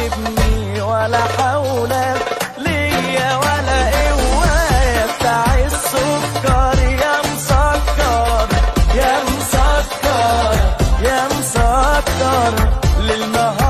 تسيبني ولا حول ليا ولا قوايا بتاع السكر يا مسكر يا مسكر يا مسكر للنهار